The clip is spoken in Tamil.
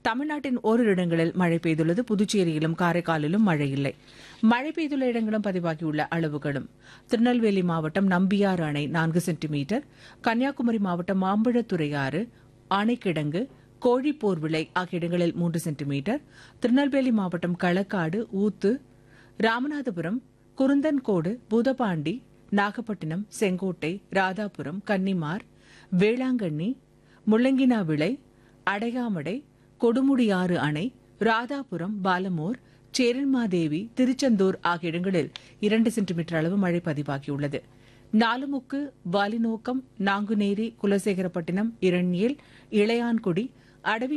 தமிழ்நாட்டின் ஓரிரு இடங்களில் மழை பெய்துள்ளது புதுச்சேரியிலும் காரைக்காலிலும் மழை இல்லை மழை பெய்துள்ள இடங்களும் பதிவாகியுள்ள அளவுகளும் திருநெல்வேலி மாவட்டம் நம்பியாறு அணை நான்கு சென்டிமீட்டர் கன்னியாகுமரி மாவட்டம் மாம்பழத்துறையாறு ஆணைக்கிடங்கு கோழிப்போர் விளை ஆகிய இடங்களில் மூன்று சென்டிமீட்டர் திருநெல்வேலி மாவட்டம் களக்காடு ஊத்து ராமநாதபுரம் குருந்தன்கோடு பூதபாண்டி நாகப்பட்டினம் செங்கோட்டை ராதாபுரம் கன்னிமார் வேளாங்கண்ணி முள்ளங்கினா விளை அடையாமடை கொடுமுடியாறு அணை ராதாபுரம் பாலமூர் சேரன்மாதேவி திருச்செந்தூர் ஆகிய இடங்களில் இரண்டு சென்டிமீட்டர் அளவு மழை பதிவாகியுள்ளது நாலுமுக்கு வாலிநோக்கம் நாங்குநேரி குலசேகரப்பட்டினம் இரண்யேல் இளையான்குடி அடவி